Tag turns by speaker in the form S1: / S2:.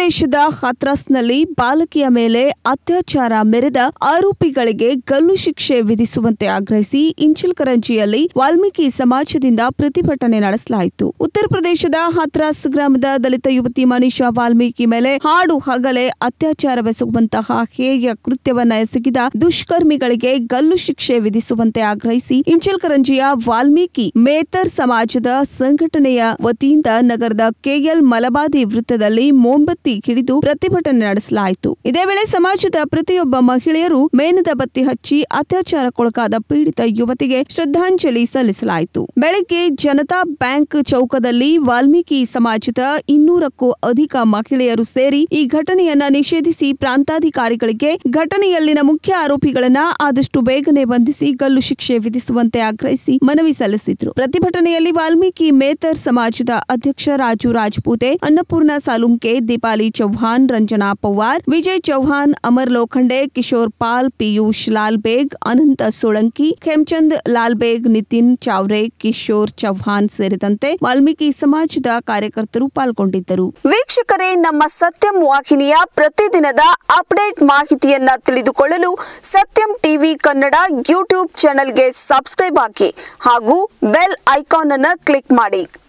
S1: ಪ್ರದೇಶದ ಹತ್ರಾಸ್ನಲ್ಲಿ ಬಾಲಕಿಯ ಮೇಲೆ ಅತ್ಯಾಚಾರ ಮೆರೆದ ಆರೋಪಿಗಳಿಗೆ ಗಲ್ಲು ಶಿಕ್ಷೆ ವಿಧಿಸುವಂತೆ ಆಗ್ರಹಿಸಿ ಇಂಚಲ್ಕರಂಜಿಯಲ್ಲಿ ವಾಲ್ಮೀಕಿ ಸಮಾಜದಿಂದ ಪ್ರತಿಭಟನೆ ನಡೆಸಲಾಯಿತು ಉತ್ತರ ಪ್ರದೇಶದ ಹತ್ರಾಸ್ ಗ್ರಾಮದ ದಲಿತ ಯುವತಿ ಮನೀಷಾ ವಾಲ್ಮೀಕಿ ಮೇಲೆ ಹಾಡು ಹಗಲೇ ಅತ್ಯಾಚಾರವೆಸಗುವಂತಹ ಹೇಯ ಕೃತ್ಯವನ್ನ ಎಸಗಿದ ದುಷ್ಕರ್ಮಿಗಳಿಗೆ ಗಲ್ಲು ಶಿಕ್ಷೆ ವಿಧಿಸುವಂತೆ ಆಗ್ರಹಿಸಿ ಇಂಚಲ್ಕರಂಜಿಯ ವಾಲ್ಮೀಕಿ ಮೇತರ್ ಸಮಾಜದ ಸಂಘಟನೆಯ ವತಿಯಿಂದ ನಗರದ ಕೆಎಲ್ ಮಲಬಾದಿ ವೃತ್ತದಲ್ಲಿ ಮೋಂಬತ್ತಿ ಹಿಡಿದು ಪ್ರತಿಭಟನೆ ನಡೆಸಲಾಯಿತು ಇದೇ ವೇಳೆ ಸಮಾಜದ ಪ್ರತಿಯೊಬ್ಬ ಮಹಿಳೆಯರು ಮೇಣದ ಬತ್ತಿ ಹಚ್ಚಿ ಅತ್ಯಾಚಾರಕ್ಕೊಳಗಾದ ಪೀಡಿತ ಯುವತಿಗೆ ಶ್ರದ್ಧಾಂಜಲಿ ಸಲ್ಲಿಸಲಾಯಿತು ಬೆಳಗ್ಗೆ ಜನತಾ ಬ್ಯಾಂಕ್ ಚೌಕದಲ್ಲಿ ವಾಲ್ಮೀಕಿ ಸಮಾಜದ ಇನ್ನೂರಕ್ಕೂ ಅಧಿಕ ಮಹಿಳೆಯರು ಸೇರಿ ಈ ಘಟನೆಯನ್ನ ನಿಷೇಧಿಸಿ ಪ್ರಾಂತಾಧಿಕಾರಿಗಳಿಗೆ ಘಟನೆಯಲ್ಲಿನ ಮುಖ್ಯ ಆರೋಪಿಗಳನ್ನ ಆದಷ್ಟು ಬೇಗನೆ ಬಂಧಿಸಿ ಗಲ್ಲು ಶಿಕ್ಷೆ ವಿಧಿಸುವಂತೆ ಆಗ್ರಹಿಸಿ ಮನವಿ ಸಲ್ಲಿಸಿದ್ರು ಪ್ರತಿಭಟನೆಯಲ್ಲಿ ವಾಲ್ಮೀಕಿ ಮೇತರ್ ಸಮಾಜದ ಅಧ್ಯಕ್ಷ ರಾಜು ರಾಜಪೂತೆ ಅನ್ನಪೂರ್ಣ ಸಾಲುಂಕೆ ದೀಪಾಲಿ ಚೌಹಾನ್ ರಂಜನಾ ಪವಾರ್ ವಿಜಯ್ ಚೌಹಾನ್ ಅಮರ್ ಲೋಖಂಡೆ ಕಿಶೋರ್ ಪಾಲ್ ಪಿಯೂಷ್ ಲಾಲ್ ಬೇಗ್ ಅನಂತ ಸೋಳಂಕಿ ಖೇಮ್ಚಂದ್ ಲಾಲ್ ಬೇಗ್ ನಿತಿನ್ ಚಾವ್ರೆ ಕಿಶೋರ್ ಚೌಹಾನ್ ಸೇರಿದಂತೆ ವಾಲ್ಮೀಕಿ ಸಮಾಜದ ಕಾರ್ಯಕರ್ತರು ಪಾಲ್ಗೊಂಡಿದ್ದರು
S2: ವೀಕ್ಷಕರೇ ನಮ್ಮ ಸತ್ಯಂ ವಾಹಿನಿಯ ಪ್ರತಿದಿನದ ಅಪ್ಡೇಟ್ ಮಾಹಿತಿಯನ್ನ ತಿಳಿದುಕೊಳ್ಳಲು ಸತ್ಯಂ ಟಿವಿ ಕನ್ನಡ ಯೂಟ್ಯೂಬ್ ಚಾನೆಲ್ಗೆ ಸಬ್ಸ್ಕ್ರೈಬ್ ಹಾಕಿ ಹಾಗೂ ಬೆಲ್ ಐಕಾನ್ ಅನ್ನು ಕ್ಲಿಕ್ ಮಾಡಿ